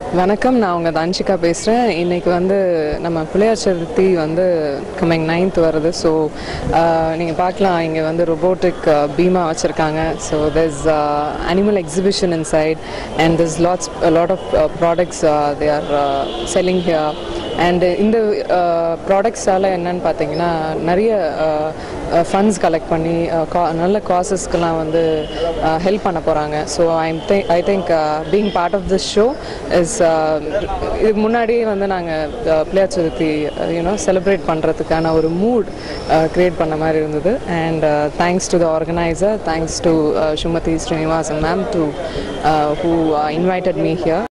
வணக்கம் நான் உங்கள் தன்ஷிகா பேசுகிறேன் இன்றைக்கி வந்து நம்ம பிள்ளையார் சதுர்த்தி வந்து கம்மிங் நைன்த் வருது ஸோ நீங்கள் பார்க்கலாம் இங்கே வந்து ரொபோட்டிக் பீமா வச்சுருக்காங்க so there's animal exhibition inside and this lots lot of products they are selling here and இந்த ப்ராடக்ட்ஸால் என்னன்னு பார்த்தீங்கன்னா நிறைய ஃபண்ட்ஸ் கலெக்ட் பண்ணி uh, கா நல்ல காசஸ்க்கெலாம் வந்து ஹெல்ப் பண்ண போகிறாங்க so I'm think I think being part of this show is இதுக்கு முன்னாடியே வந்து நாங்கள் பிள்ளையார் சதுர்த்தி யூனோ செலிப்ரேட் பண்ணுறதுக்கான ஒரு மூட் க்ரியேட் பண்ண மாதிரி இருந்தது and thanks to the organiser thanks to Sumathi Srinivasan ma'am to who invited me here